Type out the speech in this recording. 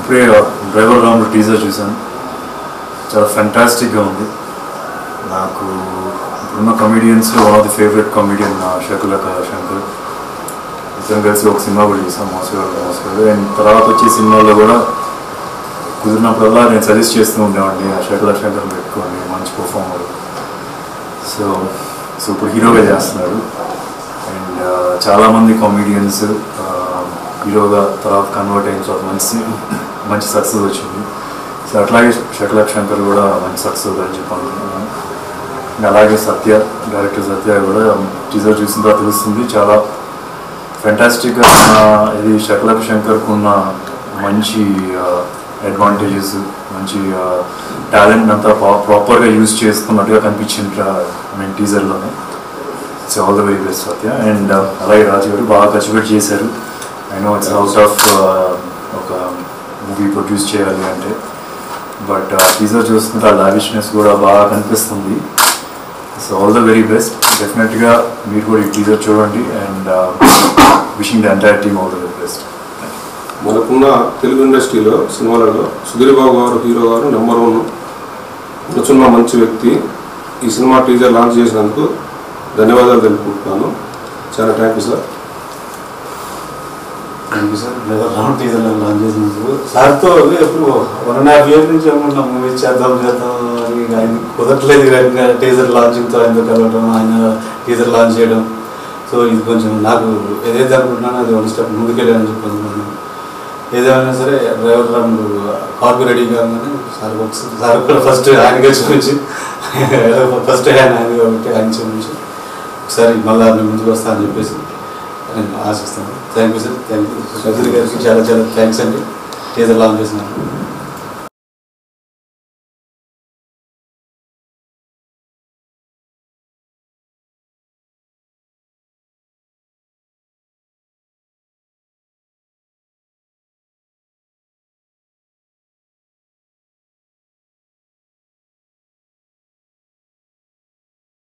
ఇప్పుడే డ్రైవర్ రాముడు టీజర్ చూశాను చాలా ఫెంటాస్టిక్గా ఉంది నాకు ఇప్పుడున్న comedians one of the favourite comedian శకులక శంకర్ ఇద్దరం కలిసి ఒక సినిమా కూడా చూసాం మోసగాడు మోసగాడు అండ్ తర్వాత వచ్చే సినిమాల్లో కూడా కుదిరినప్పుడల్లా నేను సజెస్ట్ చేస్తూ ఉండేవాడిని ఆ శకుల శంకర్ పెట్టుకోండి మంచి పర్ఫార్మర్ సో సో ఇప్పుడు హీరోగా చేస్తున్నాడు అండ్ చాలామంది కామెడియన్స్ హీరోగా తర్వాత కన్వర్ట్ అయిన తర్వాత మంచి మంచి సక్సెస్ వచ్చింది సో అట్లాగే శకలక్ శంకర్ కూడా మంచి సక్సెస్ అని చెప్పి అనుకుంటున్నాను అండ్ అలాగే సత్య డైరెక్టర్ సత్య కూడా టీజర్ చూసిన తర్వాత తెలుస్తుంది చాలా ఫెంటాస్టిక్గా ఇది శకలక్ శంకర్కు ఉన్న మంచి అడ్వాంటేజెస్ మంచి టాలెంట్ అంతా ప్రాపర్గా యూజ్ చేసుకున్నట్టుగా కనిపించింది ఐ మీన్ టీజర్లోనే it's all the very best Satya and అలాగే రాజు గారు బాగా ఖర్చుపెట్టి చేశారు I know it's out of ఒక మూవీ ప్రొడ్యూస్ చేయాలి అంటే బట్ టీజర్ చూస్తుంటే ఆ లావిష్నెస్ కూడా బాగా కనిపిస్తుంది so all the very best డెఫినెట్గా మీరు కూడా ఈ టీజర్ చూడండి and wishing the entire team all the very best మనకున్న తెలుగు ఇండస్ట్రీలో సినిమాలలో సుధీర్ బాబు గారు హీరో గారు నెంబర్ వన్ కూర్చున్న మంచి వ్యక్తి ఈ సినిమా టీజర్ లాంచ్ చేసినందుకు ధన్యవాదాలు తెలుపుకుంటున్నాను చాలా thank you sir thank you sir లేదా రౌండ్ టీజర్ లాంచ్ చేసినందుకు సార్తో ఎప్పుడు వన్ అండ్ హాఫ్ ఇయర్ నుంచి అనుకుంటున్నాం మూవీ చేద్దాం చేద్దాం అని ఆయన కుదరట్లేదు కానీ టీజర్ లాంచింగ్తో ఆయనతో కలవడం ఆయన టీజర్ లాంచ్ చేయడం సో ఇది కొంచెం నాకు ఏదైతే అనుకుంటున్నానో అది వన్ స్టెప్ ముందుకెళ్ళాలని చెప్పి అనుకుంటున్నాను ఏదేమైనా సరే డ్రైవర్ రాముడు కార్కు రెడీ కాగానే సార్ ఒకసారి సార్ కూడా ఫస్ట్ ఆయనకే చూపించి ఫస్ట్ ఆయన ఆయన కాబట్టి ఆయన చూపించి ఒకసారి మళ్ళీ మీ ముందుకు వస్తా అని చెప్పేసి నేను ఆశిస్తాను thank you sir thank you Sudheer గారికి చాలా చాలా థ్యాంక్స్ అండి టీజర్ లాంచ్ చేసినాను